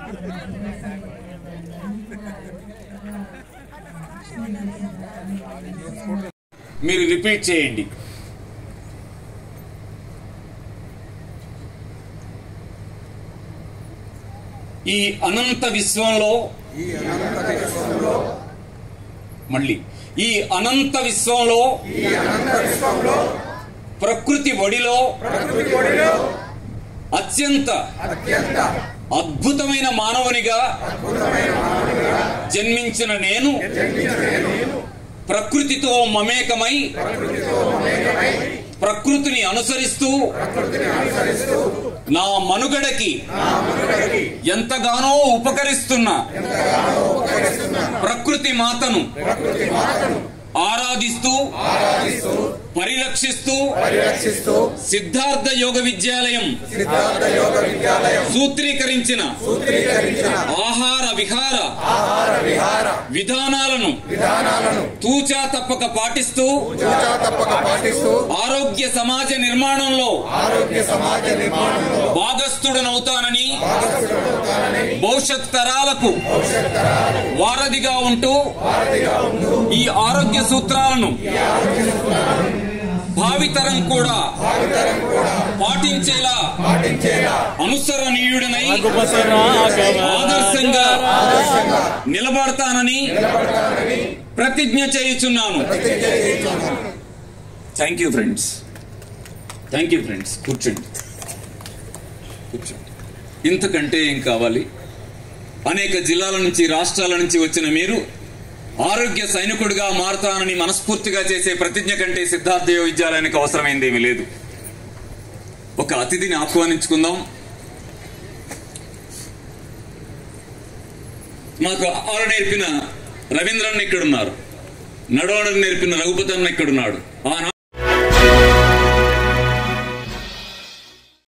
మీరు రిపీట్ చేయండి ఈ అనంత విశ్వంలో మళ్ళీ ఈ అనంత విశ్వంలో ప్రకృతి ఒడిలో అత్యంత అద్భుతమైన మానవునిగా జన్మించిన నేను ప్రకృతితో మమేకమై ప్రకృతిని అనుసరిస్తూ నా మనుగడకి ఎంతగానో ఉపకరిస్తున్న ప్రకృతి మాతను ఆరాధిస్తూ పరిరక్షిస్తూ పరిరక్షిస్తూ సిద్ధార్థ యోగ విద్యాలయం సిద్ధార్థ యోగ విద్యాలయం సూత్రీకరించిన సూత్రీకరించిన ఆహార విహార ఆహార విహార విధానాలను విధానాలను తూచా తప్పక పాటిస్తూ చూచా తప్పక పాటిస్తూ ఆరోగ్య సమాజ నిర్మాణంలో ఆరోగ్య సమాజ నిర్మాణంలో భాగస్థుడనవుతానని భవిష్యత్ తరాలకు వారధిగా ఉంటూ ఈ ఆరోగ్య సూత్రాలను భావితరం కూడా పాటించేలా పాటించేలా అనుసరణీయుడనై ఆదర్శంగా నిలబడతానని ప్రతిజ్ఞ చేయుచున్నాను thank you friends thank you friends కూర్చోండి కూర్చోండి ఇంతకంటే ఏం కావాలి అనేక జిల్లాల నుంచి రాష్ట్రాల నుంచి వచ్చిన మీరు ఆరోగ్య సైనికుడిగా మారుతానని మనస్ఫూర్తిగా చేసే ప్రతిజ్ఞ కంటే సిద్ధార్థ యోగ విద్యాలయానికి అవసరమైంది ఏమీ లేదు ఒక అతిథిని ఆహ్వానించుకుందాం మాకు ఆరు నేర్పిన రవీంద్రన్ ఇక్కడున్నారు నడవడం నేర్పిన రఘుపతి అన్న ఇక్కడున్నాడు ఆనాడు